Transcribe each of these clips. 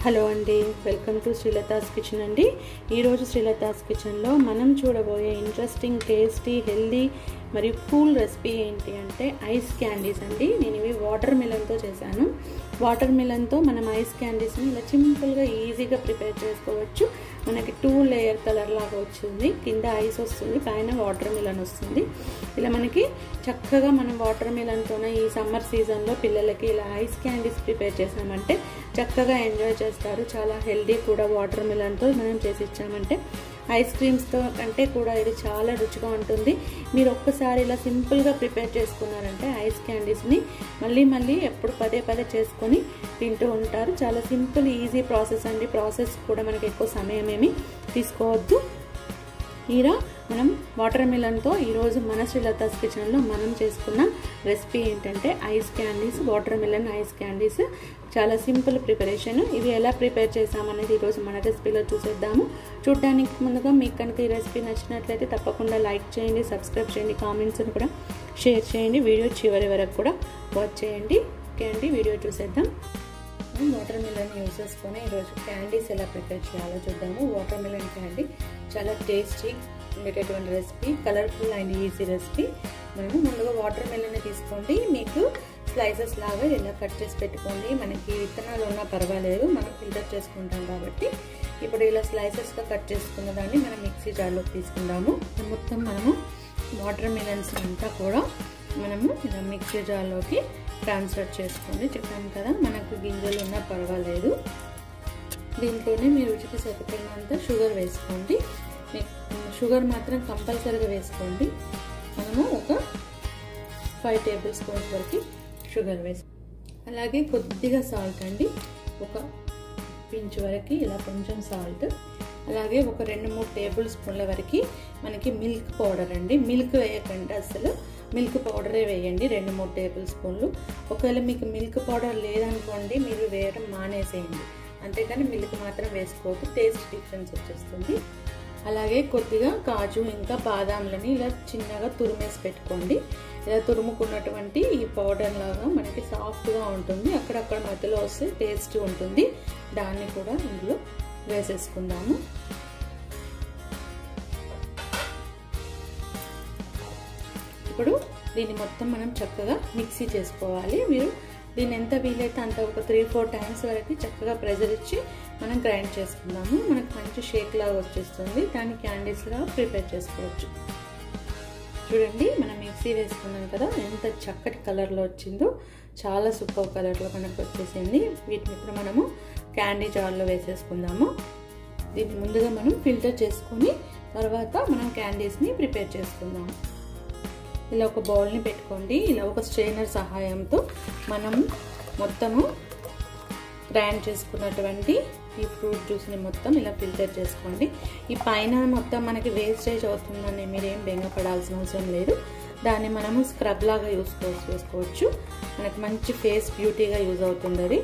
hello అండి welcome to Srilatha's kitchen అండి ఈరోజు శ్రీలతాస్ కిచెన్లో మనం చూడబోయే ఇంట్రెస్టింగ్ టేస్టీ హెల్దీ మరియు కూల్ రెసిపీ ఏంటి అంటే ఐస్ క్యాండీస్ అండి నేను ఇవి వాటర్ మిలన్తో చేశాను వాటర్ మిలన్తో మనం ఐస్ క్యాండీస్ని ఇలా సింపుల్గా ఈజీగా ప్రిపేర్ చేసుకోవచ్చు మనకి టూ లేయర్ కలర్ లాగా వచ్చింది కింద ఐస్ వస్తుంది పైన వాటర్ మిలన్ వస్తుంది ఇలా మనకి చక్కగా మనం వాటర్ మిలన్తోనే ఈ సమ్మర్ సీజన్లో పిల్లలకి ఇలా ఐస్ క్యాండీస్ ప్రిపేర్ చేసామంటే చక్కగా ఎంజాయ్ చేస్తారు చాలా హెల్దీ కూడా వాటర్ మిలన్తో మనం చేసి ఇచ్చామంటే ఐస్ క్రీమ్స్తో కంటే కూడా ఇది చాలా రుచిగా ఉంటుంది మీరు ఒక్కసారి ఇలా సింపుల్గా ప్రిపేర్ చేసుకున్నారంటే ఐస్ క్యాండీస్ని మళ్ళీ మళ్ళీ ఎప్పుడు పదే పదే చేసుకొని తింటూ ఉంటారు చాలా సింపుల్ ఈజీ ప్రాసెస్ అండి ప్రాసెస్ కూడా మనకి ఎక్కువ సమయం ఏమి తీసుకోవద్దు ఈరా మనం వాటర్ మిలన్తో ఈరోజు మన శ్రీలతాస్ కిచెన్లో మనం చేసుకున్న రెసిపీ ఏంటంటే ice candies water melon ice candies చాలా సింపుల్ ప్రిపరేషన్ ఇవి ఎలా ప్రిపేర్ చేసామనేది ఈరోజు మన రెసిపీలో చూసేద్దాము చూడడానికి ముందుగా మీకు కనుక ఈ రెసిపీ నచ్చినట్లయితే తప్పకుండా లైక్ చేయండి సబ్స్క్రైబ్ చేయండి కామెంట్స్ని కూడా షేర్ చేయండి వీడియో చివరి వరకు కూడా వాచ్ చేయండి ఓకే అండి వీడియో చూసేద్దాం వాటర్ మిలన్ యూస్ చేసుకొని ఈరోజు క్యాండీస్ ఎలా ప్రిపేర్ చేయాలో చూద్దాము వాటర్ మిలన్ క్యాండీ చాలా టేస్టీ ఉండేటటువంటి recipe colourful and easy recipe మనము ముందుగా వాటర్ మిలన్ తీసుకోండి మీకు స్లైసెస్ లాగా ఇలా కట్ చేసి పెట్టుకోండి మనకి విత్తనాలు ఉన్నా పర్వాలేదు మనం ఫిల్టర్ చేసుకుంటాం కాబట్టి ఇప్పుడు ఇలా స్లైసెస్గా కట్ చేసుకున్న దాన్ని మనం మిక్సీ జార్లోకి తీసుకుందాము మొత్తం మనము వాటర్ మిలన్స్ అంతా కూడా మనము ఇలా మిక్సీ జార్లోకి ట్రాన్స్ఫర్ చేసుకోండి చెప్పాను కదా మనకు గింజలు ఉన్నా పర్వాలేదు దీంట్లోనే మీరు రుచికి సరిపోయినంత షుగర్ వేసుకోండి షుగర్ మాత్రం కంపల్సరీగా వేసుకోండి మనము ఒక ఫైవ్ టేబుల్ స్పూన్స్ వరకు షుగర్ వేసి అలాగే కొద్దిగా సాల్ట్ అండి ఒక పించ్ వరకు ఇలా కొంచెం సాల్ట్ అలాగే ఒక రెండు మూడు టేబుల్ స్పూన్ల వరకు మనకి మిల్క్ పౌడర్ అండి మిల్క్ వేయకండి అసలు మిల్క్ పౌడరే వేయండి రెండు మూడు టేబుల్ స్పూన్లు ఒకవేళ మీకు మిల్క్ పౌడర్ లేదనుకోండి మీరు వేయడం మానేసేయండి అంతేకాని మిల్క్ మాత్రం వేసుకోవద్దు టేస్ట్ డిఫరెన్స్ వచ్చేస్తుంది అలాగే కొద్దిగా కాజు ఇంకా బాదాంలని ఇలా చిన్నగా తురిమేసి పెట్టుకోండి ఇలా తురుముకున్నటువంటి ఈ పౌడర్ లాగా మనకి సాఫ్ట్గా ఉంటుంది అక్కడక్కడ మధ్యలో వస్తే టేస్ట్ ఉంటుంది దాన్ని కూడా ఇందులో వేసేసుకుందాము ఇప్పుడు దీన్ని మొత్తం మనం చక్కగా మిక్సీ చేసుకోవాలి మీరు దీన్ని ఎంత వీలైతే అంత ఒక త్రీ ఫోర్ టైమ్స్ వరకు చక్కగా ప్రెజర్ ఇచ్చి మనం గ్రైండ్ చేసుకుందాము మనకు మంచి షేక్ లాగా వచ్చేస్తుంది దాన్ని క్యాండీస్గా ప్రిపేర్ చేసుకోవచ్చు చూడండి మనం మిక్సీ వేసుకున్నాం కదా ఎంత చక్కటి కలర్లో వచ్చిందో చాలా సూపర్ కలర్లో మనకు వచ్చేసింది వీటిని ఇప్పుడు మనము క్యాండీ జార్లో వేసేసుకుందాము దీన్ని ముందుగా మనం ఫిల్టర్ చేసుకొని తర్వాత మనం క్యాండీస్ని ప్రిపేర్ చేసుకుందాము ఇలా ఒక బౌల్ని పెట్టుకోండి ఇలా ఒక స్ట్రైనర్ సహాయంతో మనం మొత్తము గ్రైండ్ చేసుకున్నటువంటి ఈ ఫ్రూట్ జ్యూస్ని మొత్తం ఇలా ఫిల్టర్ చేసుకోండి ఈ పైన మొత్తం మనకి వేస్టేజ్ అవుతుందని మీరేం బెంగపడాల్సిన అవసరం లేదు దాన్ని మనము స్క్రబ్ లాగా యూస్ చేసుకోవచ్చు మనకి మంచి ఫేస్ బ్యూటీగా యూజ్ అవుతుంది అది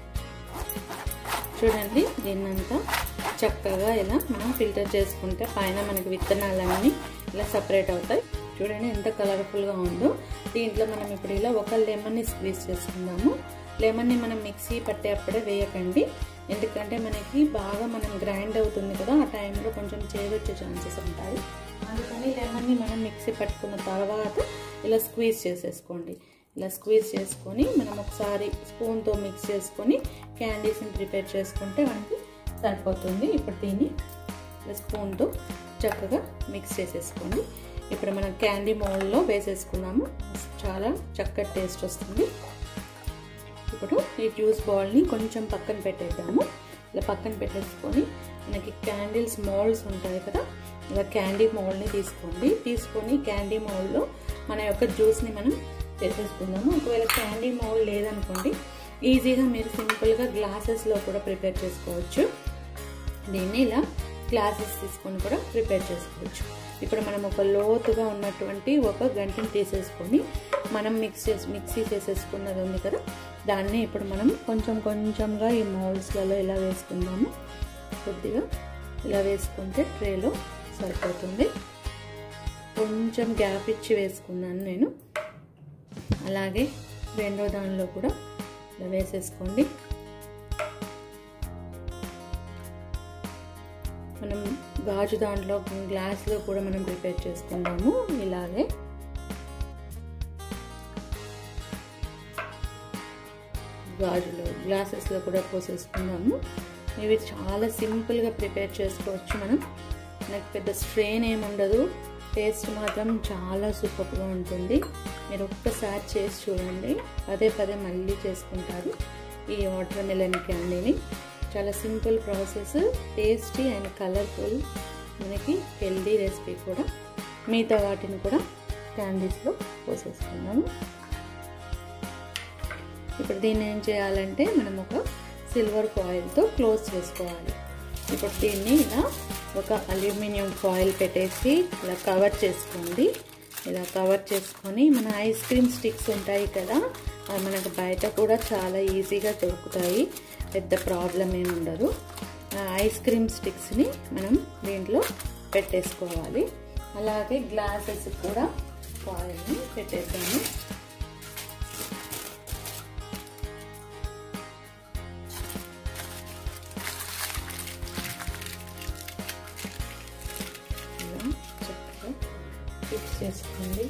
చూడండి దీన్నంతా చక్కగా ఇలా మనం ఫిల్టర్ చేసుకుంటే పైన మనకి విత్తనాలన్నీ ఇలా సపరేట్ అవుతాయి చూడండి ఎంత కలర్ఫుల్గా ఉందో దీంట్లో మనం ఇప్పుడు ఇలా ఒక లెమన్ని స్క్వీజ్ చేసుకుందాము లెమన్ని మనం మిక్సీ పట్టేప్పుడే వేయకండి ఎందుకంటే మనకి బాగా మనం గ్రైండ్ అవుతుంది కదా ఆ టైంలో కొంచెం చేదొచ్చే ఛాన్సెస్ ఉంటాయి అందుకని లెమన్ని మనం మిక్సీ పట్టుకున్న తర్వాత ఇలా స్క్వీజ్ చేసేసుకోండి ఇలా స్క్వీజ్ చేసుకొని మనం ఒకసారి స్పూన్తో మిక్స్ చేసుకొని క్యాండీస్ని ప్రిపేర్ చేసుకుంటే మనకి సరిపోతుంది ఇప్పుడు దీన్ని ఇలా స్పూన్తో చక్కగా మిక్స్ చేసేసుకోండి ఇప్పుడు మనం క్యాండీ మౌల్డ్లో వేసేసుకున్నాము చాలా చక్కటి టేస్ట్ వస్తుంది ఇప్పుడు ఈ జ్యూస్ బాల్ని కొంచెం పక్కన పెట్టేద్దాము ఇలా పక్కన పెట్టేసుకొని మనకి క్యాండిల్స్ మౌల్డ్స్ ఉంటాయి కదా ఇలా క్యాండీ మౌల్డ్ని తీసుకోండి తీసుకొని క్యాండీ మౌల్డ్లో మన యొక్క జ్యూస్ని మనం చేసేసుకుందాము ఒకవేళ క్యాండీ మౌల్డ్ లేదనుకోండి ఈజీగా మీరు సింపుల్గా గ్లాసెస్లో కూడా ప్రిపేర్ చేసుకోవచ్చు దీన్ని ఇలా గ్లాసెస్ తీసుకొని కూడా ప్రిపేర్ చేసుకోవచ్చు ఇప్పుడు మనం ఒక లోతుగా ఉన్నటువంటి ఒక గంటని తీసేసుకొని మనం మిక్స్ చేసి మిక్సీ చేసేసుకున్నది ఉంది కదా దాన్ని ఇప్పుడు మనం కొంచెం కొంచెంగా ఈ మౌల్స్లలో ఇలా వేసుకుందాము కొద్దిగా ఇలా వేసుకుంటే ట్రేలో సరిపోతుంది కొంచెం గ్యాప్ ఇచ్చి వేసుకున్నాను నేను అలాగే రెండో దానిలో కూడా ఇలా వేసేసుకోండి మనం గాజు దాంట్లో గ్లాస్లో కూడా మనం ప్రిపేర్ చేసుకుందాము ఇలాగే గాజులో గ్లాసెస్లో కూడా పోసేసుకుందాము ఇవి చాలా సింపుల్గా ప్రిపేర్ చేసుకోవచ్చు మనం నాకు పెద్ద స్ట్రెయిన్ ఏమి ఉండదు టేస్ట్ మాత్రం చాలా సూపర్గా ఉంటుంది మీరు ఒక్కసారి చేసి చూడండి పదే పదే మళ్ళీ చేసుకుంటారు ఈ వాటర్ మెలన్ క్యాండీని చాలా simple process tasty and colourful మనకి హెల్దీ రెసిపీ కూడా మిగతా వాటిని కూడా క్యాండీస్లో పోసేసుకుందాము ఇప్పుడు దీన్ని ఏం చేయాలంటే మనం ఒక సిల్వర్ ఫాయిల్తో క్లోజ్ చేసుకోవాలి ఇప్పుడు దీన్ని ఇలా ఒక అల్యూమినియం ఫాయిల్ పెట్టేసి ఇలా కవర్ చేసుకోండి ఇలా కవర్ చేసుకొని మన ఐస్ క్రీమ్ స్టిక్స్ ఉంటాయి కదా అవి మనకు బయట కూడా చాలా ఈజీగా దొరుకుతాయి పెద్ద ప్రాబ్లం ఏమి ఉండదు ఐస్ క్రీమ్ స్టిక్స్ని మనం దీంట్లో పెట్టేసుకోవాలి అలాగే గ్లాసెస్ కూడా ఫాయిల్ని పెట్టేద్దాము చక్కగా ఫిక్స్ చేసుకోండి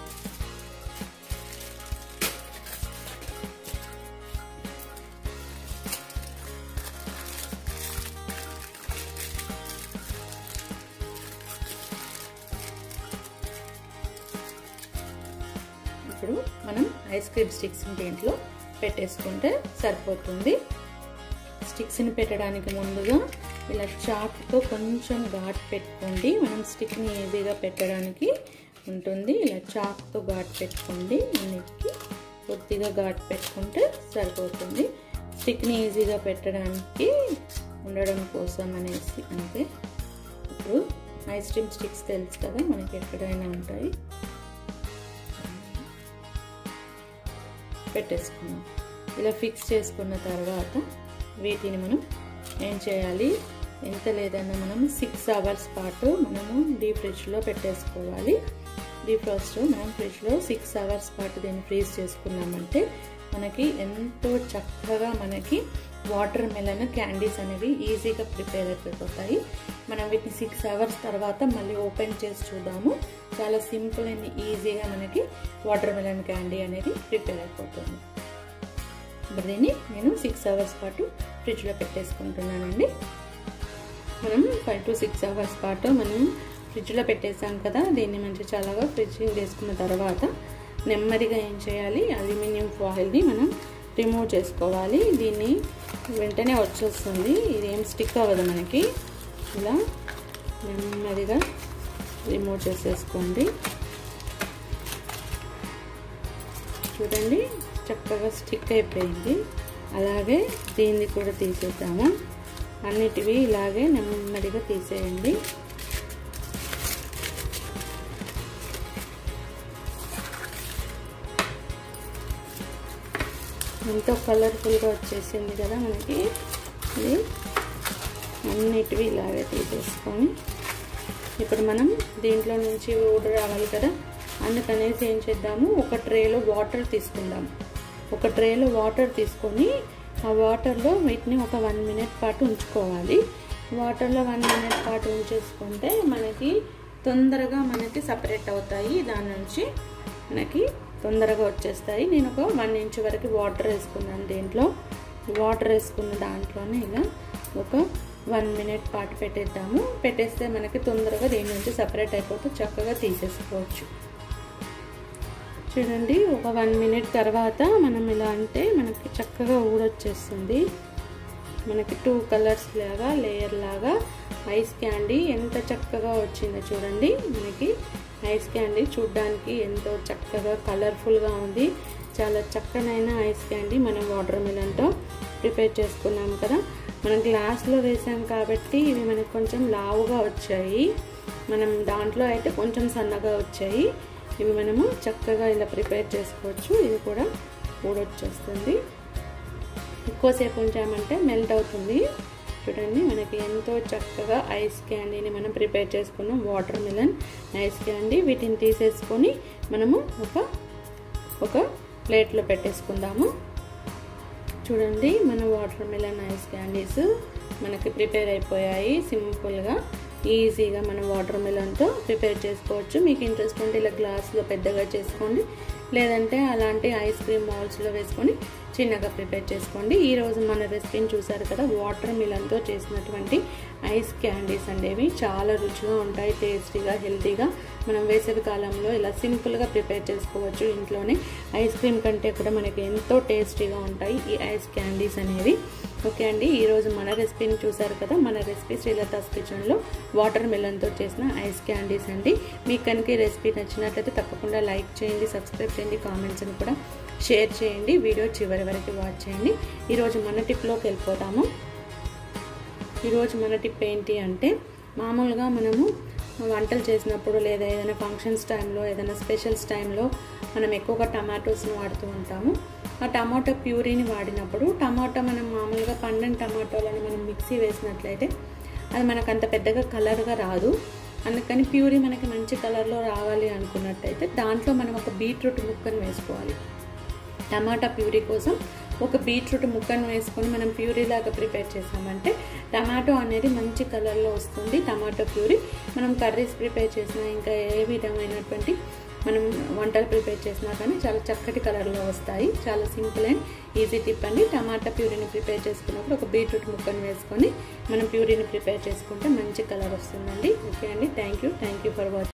ఇప్పుడు మనం ఐస్ క్రీమ్ స్టిక్స్ని దీంట్లో పెట్టేసుకుంటే సరిపోతుంది స్టిక్స్ని పెట్టడానికి ముందుగా ఇలా చాక్తో కొంచెం ఘాట్ పెట్టుకోండి మనం స్టిక్ని ఈజీగా పెట్టడానికి ఉంటుంది ఇలా చాక్తో ఘాట్ పెట్టుకోండి అన్నిటికీ కొద్దిగా ఘాట్ పెట్టుకుంటే సరిపోతుంది స్టిక్ని ఈజీగా పెట్టడానికి ఉండడం కోసం అనేసి అంతే ఇప్పుడు ఐస్ క్రీమ్ స్టిక్స్ తెలుసు కదా మనకి ఎక్కడైనా ఉంటాయి పెట్టేసుకున్నాం ఇలా ఫిక్స్ చేసుకున్న తర్వాత వీటిని మనం ఏం చేయాలి ఎంత లేదన్నా మనం సిక్స్ అవర్స్ పాటు మనము డీప్ ఫ్రిడ్జ్లో పెట్టేసుకోవాలి డీప్ ఫ్రాస్ట్ మనం ఫ్రిడ్జ్లో సిక్స్ అవర్స్ పాటు దీన్ని ఫ్రీజ్ చేసుకున్నామంటే మనకి ఎంతో చక్కగా మనకి వాటర్ మెలన్ క్యాండీస్ అనేవి ఈజీగా ప్రిపేర్ అయిపోతాయి మనం వీటిని సిక్స్ అవర్స్ తర్వాత మళ్ళీ ఓపెన్ చేసి చూద్దాము చాలా సింపుల్ అండ్ ఈజీగా మనకి వాటర్ మెలన్ క్యాండీ అనేది ప్రిపేర్ అయిపోతుంది ఇప్పుడు దీన్ని నేను సిక్స్ అవర్స్ పాటు ఫ్రిడ్జ్లో పెట్టేసుకుంటున్నానండి మనం ఫైవ్ టు సిక్స్ అవర్స్ పాటు మనం ఫ్రిడ్జ్లో పెట్టేసాం కదా దీన్ని మంచి చల్లగా ఫ్రిడ్జ్ వేసుకున్న తర్వాత నెమ్మదిగా ఏం చేయాలి అల్యూమినియం ఫాయిల్ని మనం రిమూవ్ చేసుకోవాలి దీన్ని వెంటనే వచ్చేస్తుంది ఇది ఏం స్టిక్ అవ్వదు మనకి ఇలా నెమ్మదిగా రిమూవ్ చేసేసుకోండి చూడండి చక్కగా స్టిక్ అయిపోయింది అలాగే దీన్ని కూడా తీసేద్దాము అన్నిటివి ఇలాగే నెమ్మదిగా తీసేయండి ఎంతో కలర్ఫుల్గా వచ్చేసింది కదా మనకి ఇది అన్నిటివి ఇలాగే తీసేసుకొని ఇప్పుడు మనం దీంట్లో నుంచి ఊడ రావాలి కదా అందుకనేసి ఏం చేద్దాము ఒక ట్రేలో వాటర్ తీసుకుందాం ఒక ట్రేలో వాటర్ తీసుకొని ఆ వాటర్లో వీటిని ఒక వన్ మినిట్ పాటు ఉంచుకోవాలి వాటర్లో వన్ మినిట్ పాటు ఉంచేసుకుంటే మనకి తొందరగా మనకి సపరేట్ అవుతాయి దాని నుంచి మనకి తొందరగా వచ్చేస్తాయి నేను ఒక వన్ ఇంచ్ వరకు వాటర్ వేసుకున్నాను దీంట్లో వాటర్ వేసుకున్న దాంట్లోనే ఇలా ఒక వన్ మినిట్ పాటు పెట్టేద్దాము పెట్టేస్తే మనకి తొందరగా దీని నుంచి సపరేట్ అయిపోతే చక్కగా తీసేసుకోవచ్చు చూడండి ఒక వన్ మినిట్ తర్వాత మనం ఇలా అంటే మనకి చక్కగా ఊడొచ్చేస్తుంది మనకి టూ కలర్స్ లాగా లేయర్ లాగా ఐస్ క్యాండీ ఎంత చక్కగా వచ్చిందో చూడండి మనకి ఐస్ క్యాండీ చూడ్డానికి ఎంతో చక్కగా కలర్ఫుల్గా ఉంది చాలా చక్కనైన ఐస్ క్యాండీ మనం వాటర్ మిలన్తో ప్రిపేర్ చేసుకున్నాం కదా మనం గ్లాస్లో వేసాం కాబట్టి ఇవి మనకు కొంచెం లావుగా వచ్చాయి మనం దాంట్లో అయితే కొంచెం సన్నగా వచ్చాయి ఇవి మనము చక్కగా ఇలా ప్రిపేర్ చేసుకోవచ్చు ఇది కూడా ఊడొచ్చేస్తుంది ఎక్కువసేపు ఉంచామంటే మెల్ట్ అవుతుంది చూడండి మనకి ఎంతో చక్కగా ఐస్ క్యాండీని మనం ప్రిపేర్ చేసుకున్నాం వాటర్ మిలన్ ఐస్ క్యాండీ వీటిని తీసేసుకొని మనము ఒక ఒక ప్లేట్లో పెట్టేసుకుందాము చూడండి మన వాటర్ మిలన్ ఐస్ క్యాండీస్ మనకి ప్రిపేర్ అయిపోయాయి సింపుల్గా ఈజీగా మనం వాటర్ మిలన్తో ప్రిపేర్ చేసుకోవచ్చు మీకు ఇంట్రెస్ట్ ఉంటే ఇలా గ్లాస్లో పెద్దగా చేసుకోండి లేదంటే అలాంటి ఐస్ క్రీమ్ మాల్స్లో వేసుకొని చిన్నగా ప్రిపేర్ చేసుకోండి ఈరోజు మన రెసిపీని చూసారు కదా వాటర్ మిలన్తో చేసినటువంటి ఐస్ క్యాండీస్ అండేవి చాలా రుచిగా ఉంటాయి టేస్టీగా హెల్తీగా మనం వేసవి కాలంలో ఇలా సింపుల్గా ప్రిపేర్ చేసుకోవచ్చు ఇంట్లోనే ఐస్ క్రీమ్ కంటే కూడా మనకి ఎంతో టేస్టీగా ఉంటాయి ఈ ఐస్ క్యాండీస్ అనేవి ఓకే అండి ఈరోజు మన రెసిపీని చూసారు కదా మన రెసిపీ శ్రీలతాస్ కిచెన్లో వాటర్ మిలన్తో చేసిన ఐస్ క్యాండీస్ అండి మీకు కనుక ఈ రెసిపీ నచ్చినట్లయితే తప్పకుండా లైక్ చేయండి సబ్స్క్రైబ్ చేయండి కామెంట్స్ని కూడా షేర్ చేయండి వీడియో చివరి వరకు వాచ్ చేయండి ఈరోజు మన టిప్లోకి వెళ్ళిపోతాము ఈరోజు మన టిప్ ఏంటి అంటే మామూలుగా మనము వంటలు చేసినప్పుడు లేదా ఏదైనా ఫంక్షన్స్ టైంలో ఏదైనా స్పెషల్స్ టైంలో మనం ఎక్కువగా టమాటోస్ని వాడుతూ ఉంటాము ఆ టమాటో ప్యూరీని వాడినప్పుడు టమాటా మనం మామూలుగా పండిన టమాటోలను మనం మిక్సీ వేసినట్లయితే అది మనకు అంత పెద్దగా కలర్గా రాదు అందుకని ప్యూరీ మనకి మంచి కలర్లో రావాలి అనుకున్నట్టయితే దాంట్లో మనం ఒక బీట్రూట్ ముక్కను వేసుకోవాలి టమాటా ప్యూరీ కోసం ఒక బీట్రూట్ ముక్కను వేసుకొని మనం ప్యూరీ లాగా ప్రిపేర్ చేసామంటే టమాటో అనేది మంచి కలర్లో వస్తుంది టమాటో ప్యూరీ మనం కర్రీస్ ప్రిపేర్ చేసినా ఇంకా ఏ విధమైనటువంటి మనం వంటలు ప్రిపేర్ చేసినా కానీ చాలా చక్కటి కలర్లో వస్తాయి చాలా సింపుల్ అండ్ ఈజీ టిప్ అండి టమాటా ప్యూరీని ప్రిపేర్ చేసుకున్నప్పుడు ఒక బీట్రూట్ ముక్కను వేసుకొని మనం ప్యూరీని ప్రిపేర్ చేసుకుంటే మంచి కలర్ వస్తుందండి ఓకే అండి thank you thank you for watching